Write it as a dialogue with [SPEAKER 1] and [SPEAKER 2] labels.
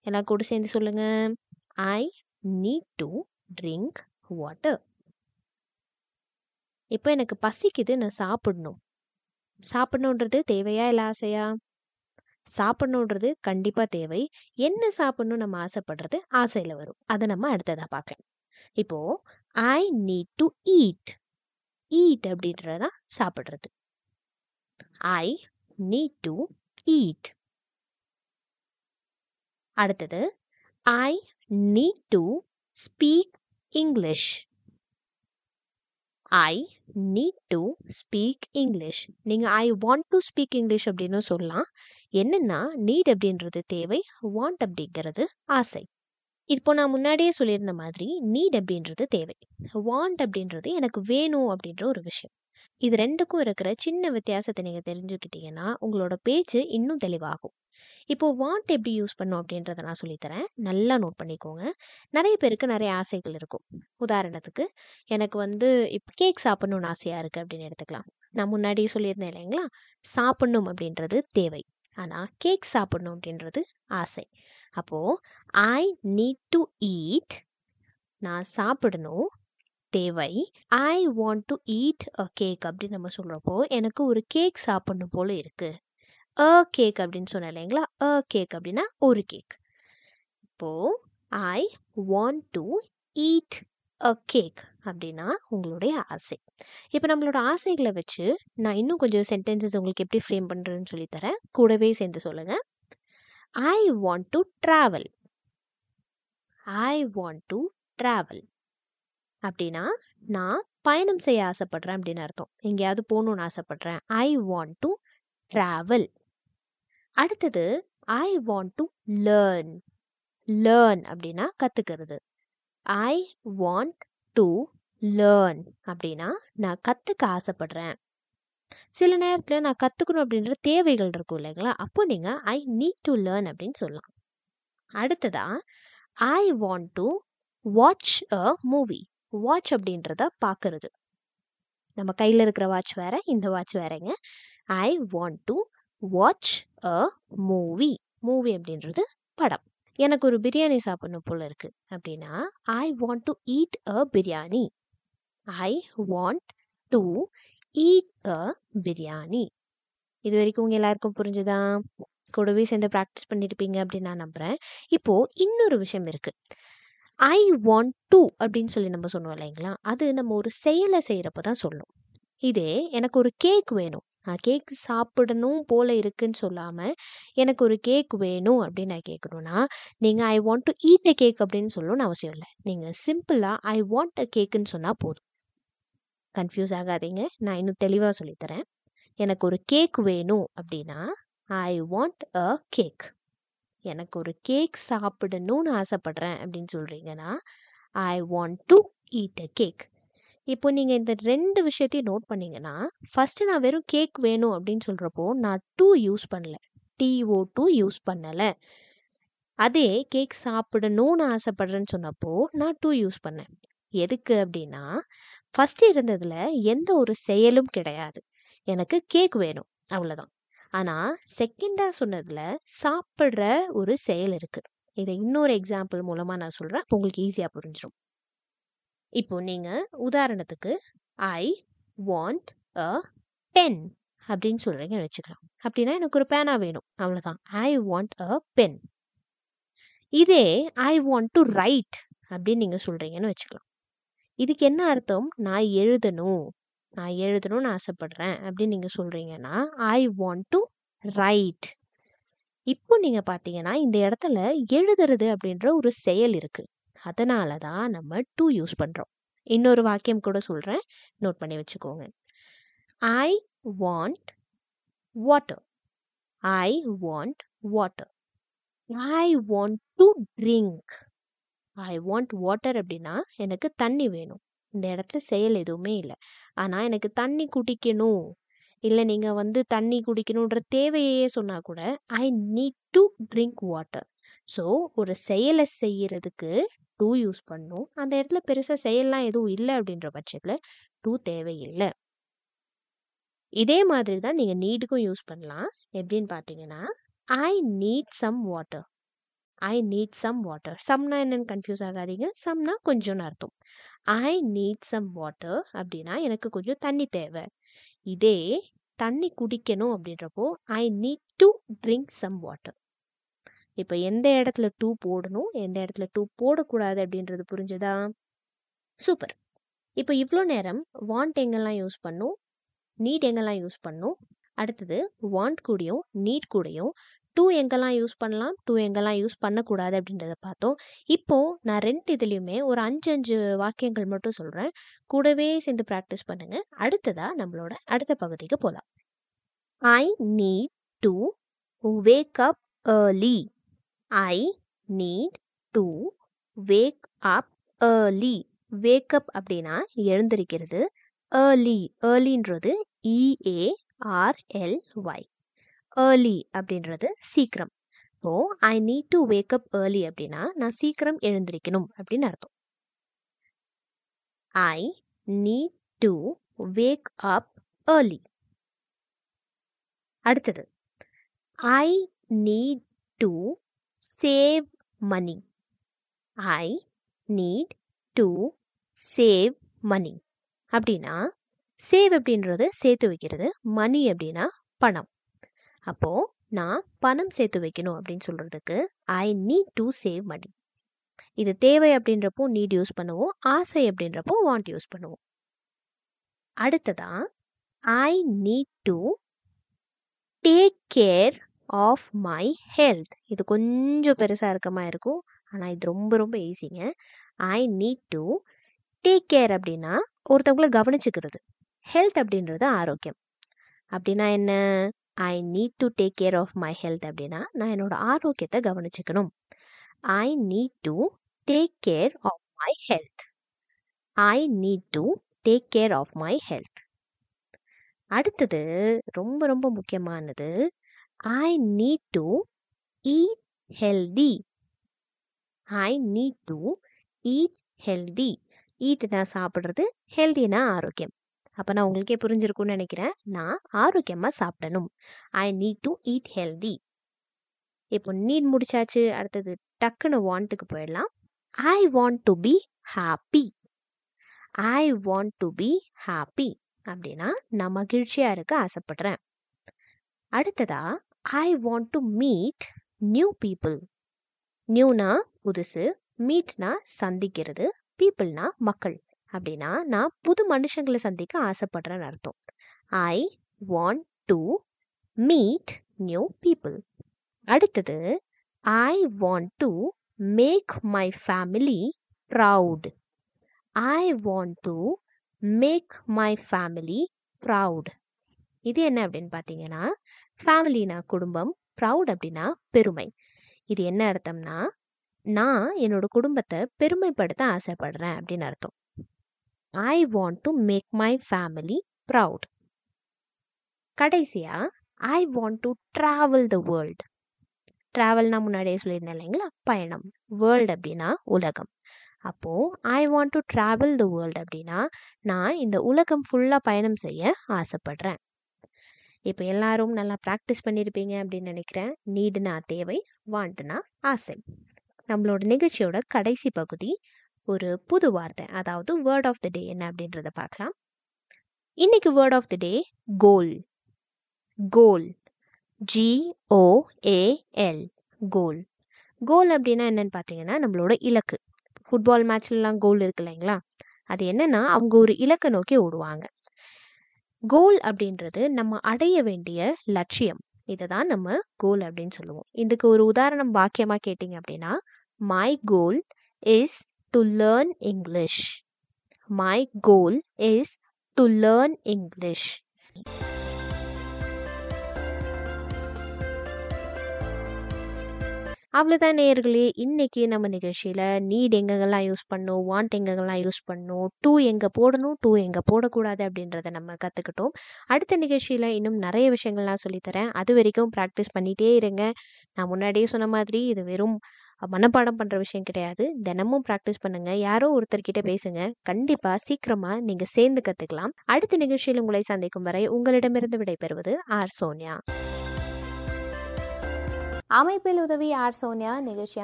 [SPEAKER 1] எல்லாம் கூட சேர்ந்து சொல்லுங்க I need to drink water இப்போ எனக்கு பசிக்குது நான் சாப்பிடணும் சாப்பிடணுன்றது தேவையா இல்லை ஆசையா சாப்பிடணுன்றது கண்டிப்பா தேவை என்ன சாப்பிடணும் நம்ம ஆசைப்படுறது ஆசையில வரும் அதை நம்ம அடுத்ததா பார்க்கலாம் இப்போ I need to eat eat அப்படின்றதா சாப்பிடுறது ஐ நீட் டு ஈட் அடுத்தது I need to speak English I need to speak English நீங்கள் I want to speak English அப்படின்னு சொல்லலாம் என்னன்னா நீட் அப்படின்றது தேவை வாண்ட் அப்படிங்கிறது ஆசை இப்போ நான் முன்னாடியே சொல்லியிருந்த மாதிரி நீட் அப்படின்றது தேவை வாண்ட் அப்படின்றது எனக்கு வேணும் அப்படின்ற ஒரு விஷயம் இது ரெண்டுக்கும் இருக்கிற சின்ன வித்தியாசத்தை நீங்கள் தெரிஞ்சுக்கிட்டீங்கன்னா உங்களோட பேச்சு இன்னும் தெளிவாகும் இப்போ வாண்ட் எப்படி யூஸ் பண்ணும் அப்படின்றத நான் சொல்லித்தரேன் நல்லா நோட் பண்ணிக்கோங்க நிறைய பேருக்கு நிறைய ஆசைகள் இருக்கும் உதாரணத்துக்கு எனக்கு வந்து இப்போ கேக் சாப்பிடணும்னு ஆசையாக இருக்குது அப்படின்னு எடுத்துக்கலாம் நான் முன்னாடியே சொல்லியிருந்தேன் இல்லைங்களா சாப்பிடணும் அப்படின்றது தேவை ஆனால் கேக் சாப்பிடணும் அப்படின்றது ஆசை அப்போது ஐ நீட் டு ஈட் நான் சாப்பிடணும் தேவை I want to eat a cake அப்படின்னு நம்ம சொல்கிறப்போ எனக்கு ஒரு கேக் சாப்பிடணும் போல இருக்கு அ கேக் அப்படின்னு சொன்னேன் இல்லைங்களா அ கேக் அப்படின்னா ஒரு கேக் இப்போ I want to eat a cake அப்படின்னா உங்களுடைய ஆசை இப்போ நம்மளோட ஆசைகளை வச்சு நான் இன்னும் கொஞ்சம் சென்டென்சஸ் உங்களுக்கு எப்படி ஃப்ரேம் பண்ணுறேன்னு சொல்லித்தரேன் கூடவே சேர்ந்து சொல்லுங்கள் I want to travel I want to travel அப்படின்னா நான் பயணம் செய்ய ஆசைப்படுறேன் அப்படின்னு அர்த்தம் எங்கேயாவது போகணுன்னு ஆசைப்படுறேன் ஐ வாண்ட் டு ட்ராவல் அடுத்தது I want to learn learn அப்படின்னா கற்றுக்கிறது ஐ வாண்ட் டு லேர்ன் அப்படின்னா நான் கற்றுக்க ஆசைப்படுறேன் சில நேரத்தில் நான் கற்றுக்கணும் அப்படின்ற தேவைகள் இருக்கும் இல்லைங்களா அப்போ நீங்கள் ஐ நீட் டு லேர்ன் அப்படின்னு சொல்லலாம் அடுத்ததா I want to watch a movie watch அப்படின்றத பார்க்கறது நம்ம கையில் இருக்கிற வாட்ச் வேற இந்த வாட்ச் வேறங்க I want to watch a movie movie அப்படின்றது படம் எனக்கு ஒரு பிரியாணி சாப்பிடணும் போல இருக்கு அப்படின்னா I want to eat a biryani I want to eat a biryani இது வரைக்கும் உங்க எல்லாருக்கும் புரிஞ்சுதா கூடவே சேர்ந்து ப்ராக்டிஸ் பண்ணியிருப்பீங்க அப்படின்னு நான் நம்புறேன் இப்போ இன்னொரு விஷயம் இருக்கு ஐ வாண்ட் டு அப்படின்னு சொல்லி நம்ம சொன்னோம் இல்லைங்களா அது நம்ம ஒரு செயலை செய்யறப்ப தான் சொல்லணும் இதே எனக்கு ஒரு கேக் வேணும் நான் கேக் சாப்பிடணும் போல இருக்குன்னு சொல்லாம எனக்கு ஒரு கேக் வேணும் அப்படின்னு நான் கேட்கணும்னா நீங்க I want to eat a cake அப்படின்னு சொல்லணும்னு அவசியம் இல்லை நீங்க சிம்பிளா ஐ வாண்ட் அ கேக்குன்னு சொன்னா போதும் கன்ஃபியூஸ் ஆகாதீங்க நான் இன்னும் தெளிவாக சொல்லித்தரேன் எனக்கு ஒரு கேக் வேணும் அப்படின்னா ஐ வாண்ட் அ கேக் எனக்கு ஒரு கேக் சாப்பிடணும்னு ஆசைப்படுறேன் அப்படின்னு சொல்கிறீங்கன்னா I want to eat a cake இப்போ நீங்கள் இந்த ரெண்டு விஷயத்தையும் நோட் பண்ணீங்கன்னா ஃபஸ்ட்டு நான் வெறும் கேக் வேணும் அப்படின்னு சொல்கிறப்போ நான் டூ யூஸ் பண்ணல டிஓ டூ யூஸ் பண்ணலை அதே கேக் சாப்பிடணும்னு ஆசைப்படுறேன்னு சொன்னப்போ நான் டூ யூஸ் பண்ணேன் எதுக்கு அப்படின்னா ஃபர்ஸ்ட் இருந்ததுல எந்த ஒரு செயலும் கிடையாது எனக்கு கேக் வேணும் அவ்வளோதான் ஆனால் செகண்டாக சொன்னதில் சாப்பிட்ற ஒரு செயல் இருக்கு இதை இன்னொரு எக்ஸாம்பிள் மூலமாக நான் சொல்கிறேன் அப்போ உங்களுக்கு ஈஸியாக புரிஞ்சிடும் இப்போ நீங்கள் உதாரணத்துக்கு ஐ வாண்ட் அ பென் அப்படின்னு சொல்கிறீங்கன்னு வச்சுக்கலாம் அப்படின்னா எனக்கு ஒரு பேனா வேணும் அவ்வளோதான் ஐ வாண்ட் அ பென் இதே ஐ வாண்ட் டு ரைட் அப்படின்னு நீங்கள் சொல்கிறீங்கன்னு வச்சுக்கலாம் இதுக்கு என்ன அர்த்தம் நான் எழுதணும் நான் எழுதணும்னு ஆசைப்படுறேன் அப்படின்னு நீங்கள் சொல்கிறீங்கன்னா ஐ வாண்ட் டு ரைட் இப்போ நீங்கள் பார்த்தீங்கன்னா இந்த இடத்துல எழுதுறது அப்படின்ற ஒரு செயல் இருக்கு அதனால தான் நம்ம டு யூஸ் பண்ணுறோம் இன்னொரு வாக்கியம் கூட சொல்கிறேன் நோட் பண்ணி வச்சுக்கோங்க I want water I want water I want to drink I want water அப்படின்னா எனக்கு தண்ணி வேணும் இந்த இடத்துல செயல் எதுவுமே இல்லை ஆனால் எனக்கு தண்ணி குடிக்கணும் இல்லை நீங்கள் வந்து தண்ணி குடிக்கணுன்ற தேவையே சொன்னால் கூட I need to drink water so ஒரு செயலை செய்யறதுக்கு டூ யூஸ் பண்ணும் அந்த இடத்துல பெருசாக செயல்லாம் எதுவும் இல்லை அப்படின்ற பட்சத்தில் டூ தேவையில்லை இதே மாதிரி தான் நீங்கள் நீடுக்கும் யூஸ் பண்ணலாம் எப்படின்னு பார்த்தீங்கன்னா I need some water I need some water சம்னா என்னன்னு கன்ஃபியூஸ் ஆகாதீங்க சம்னா கொஞ்சம்னு அர்த்தம் ஐ நீட் சம் வாட்டர் அப்படின்னா எனக்கு கொஞ்சம் தண்ணி தேவை இதே தண்ணி குடிக்கணும் அப்படின்றப்போ I need to drink some water இப்போ எந்த இடத்துல டூ போடணும் எந்த இடத்துல டூ போடக்கூடாது அப்படின்றது புரிஞ்சதா சூப்பர் இப்போ இவ்வளோ நேரம் வாண்ட் எங்கெல்லாம் யூஸ் பண்ணும் நீட் எங்கெல்லாம் யூஸ் பண்ணும் அடுத்தது வாண்ட் கூடயும் நீட் கூடயும் டூ எங்கெல்லாம் யூஸ் பண்ணலாம் டூ எங்கெல்லாம் யூஸ் பண்ணக்கூடாது அப்படின்றத பார்த்தோம் இப்போ நான் ரெண்டு இதுலேயுமே ஒரு அஞ்சு அஞ்சு வாக்கியங்கள் மட்டும் சொல்கிறேன் கூடவே சேர்ந்து ப்ராக்டிஸ் பண்ணுங்க அடுத்ததா நம்மளோட அடுத்த பகுதிக்கு போகலாம் I need to wake up early I need to wake up early wake up அப்படின்னா எழுந்திருக்கிறது ஏர்லி ஏர்லின்றது இஏஆர்எல்ஒய் ஏர்லி அப்படின்றது சீக்கிரம் இப்போ I need to wake up early அப்படின்னா நான் சீக்கிரம் எழுந்திருக்கணும் அப்படின்னு அர்த்தம் I need to wake up early அடுத்தது I need to save money I need to save money அப்படின்னா சேவ் அப்படின்றது சேர்த்து வைக்கிறது மணி அப்படின்னா பணம் அப்போது நான் பணம் சேர்த்து வைக்கணும் அப்படின்னு சொல்கிறதுக்கு I need to save money இது தேவை அப்படின்றப்போ நீட் யூஸ் பண்ணுவோம் ஆசை அப்படின்றப்போ வாண்ட் யூஸ் பண்ணுவோம் அடுத்ததா I need to take care of my health இது கொஞ்சம் பெருசாக இருக்கமா இருக்கும் ஆனால் இது ரொம்ப ரொம்ப ஈஸிங்க I need to take care அப்படின்னா ஒருத்தவங்களை கவனிச்சுக்கிறது ஹெல்த் அப்படின்றது ஆரோக்கியம் அப்படின்னா என்ன I need to take care of my health அப்படின்னா நான் என்னோட ஆரோக்கியத்தை கவனிச்சுக்கணும் I need to take care of my health I need to take care of my health அடுத்தது ரொம்ப ரொம்ப முக்கியமானது I need to eat healthy I need to eat healthy ஈட்னா சாப்பிட்றது ஹெல்தினா ஆரோக்கியம் அப்போ நான் உங்களுக்கே புரிஞ்சிருக்கும்னு நினைக்கிறேன் நான் ஆரோக்கியமாக சாப்பிடணும் I need to eat healthy இப்போ நீட் முடிச்சாச்சு அடுத்தது டக்குன்னு வாண்ட்டுக்கு போயிடலாம் I want to be happy I want to be happy அப்படின்னா நான் மகிழ்ச்சியாக இருக்க ஆசைப்படுறேன் அடுத்ததா I want to meet new people நியூனா புதுசு மீட்னா சந்திக்கிறது பீப்புள்னா மக்கள் அப்படின்னா நான் புது மனுஷங்களை சந்திக்க ஆசைப்படுறேன்னு அர்த்தம் I want to meet new people அடுத்தது I want to make my family proud I want to make my family proud இது என்ன அப்படின்னு பார்த்தீங்கன்னா ஃபேமிலினா குடும்பம் ப்ரவுட் அப்படின்னா பெருமை இது என்ன அர்த்தம்னா நான் என்னோட குடும்பத்தை பெருமைப்படுத்த ஆசைப்படுறேன் அப்படின்னு அர்த்தம் I want to make my family proud கடைசியா I want to travel the world ட்ராவல்னா முன்னாடியே சொல்லியிருந்தேன் இல்லைங்களா பயணம் வேர்ல்டு அப்படின்னா உலகம் அப்போது I want to travel the world அப்படின்னா நான் இந்த உலகம் ஃபுல்லாக பயணம் செய்ய ஆசைப்படுறேன் இப்போ எல்லாரும் நல்லா ப்ராக்டிஸ் பண்ணியிருப்பீங்க அப்படின்னு நினைக்கிறேன் நீடுனா தேவை வாண்ட்னா ஆசை நம்மளோட நிகழ்ச்சியோட கடைசி பகுதி ஒரு புது வார்த்தை அதாவது வேர்ட் ஆஃப் த டே என்ன அப்படின்றத பார்க்கலாம் இன்னைக்கு வேர்ட் ஆஃப் த டே கோல் கோல் ஜிஓஏஎல் கோல் கோல் அப்படின்னா என்னன்னு பார்த்தீங்கன்னா நம்மளோட இலக்கு ஃபுட்பால் மேட்ச்லலாம் கோல் இருக்கு இல்லைங்களா அது என்னன்னா அவங்க ஒரு இலக்கை நோக்கி ஓடுவாங்க கோல் அப்படின்றது நம்ம அடைய வேண்டிய லட்சியம் இதை தான் நம்ம கோல் அப்படின்னு சொல்லுவோம் இதுக்கு ஒரு உதாரணம் வாக்கியமாக கேட்டிங்க அப்படின்னா my goal is to learn English my goal is to learn English அவ்வளோதான் நேயர்களே இன்னைக்கு நம்ம நிகழ்ச்சியில் நீட் எங்கெங்கெல்லாம் யூஸ் பண்ணணும் வாண்ட் எங்கெங்கெல்லாம் யூஸ் பண்ணணும் டூ எங்கே போடணும் டூ எங்கே போடக்கூடாது அப்படின்றத நம்ம கற்றுக்கிட்டோம் அடுத்த நிகழ்ச்சியில் இன்னும் நிறைய விஷயங்கள்லாம் சொல்லித்தரேன் அது வரைக்கும் ப்ராக்டிஸ் பண்ணிகிட்டே இருங்க நான் முன்னாடியே சொன்ன மாதிரி இது வெறும் மனப்பாடம் பண்ணுற விஷயம் கிடையாது தினமும் ப்ராக்டிஸ் பண்ணுங்கள் யாரோ ஒருத்தர்கிட்ட பேசுங்க கண்டிப்பாக சீக்கிரமாக நீங்கள் சேர்ந்து கற்றுக்கலாம் அடுத்த நிகழ்ச்சியில் உங்களை சந்திக்கும் வரை உங்களிடமிருந்து விடைபெறுவது ஆர் சோனியா
[SPEAKER 2] அமைப்பில் உதவி ஆர் சோனியா நிகழ்ச்சி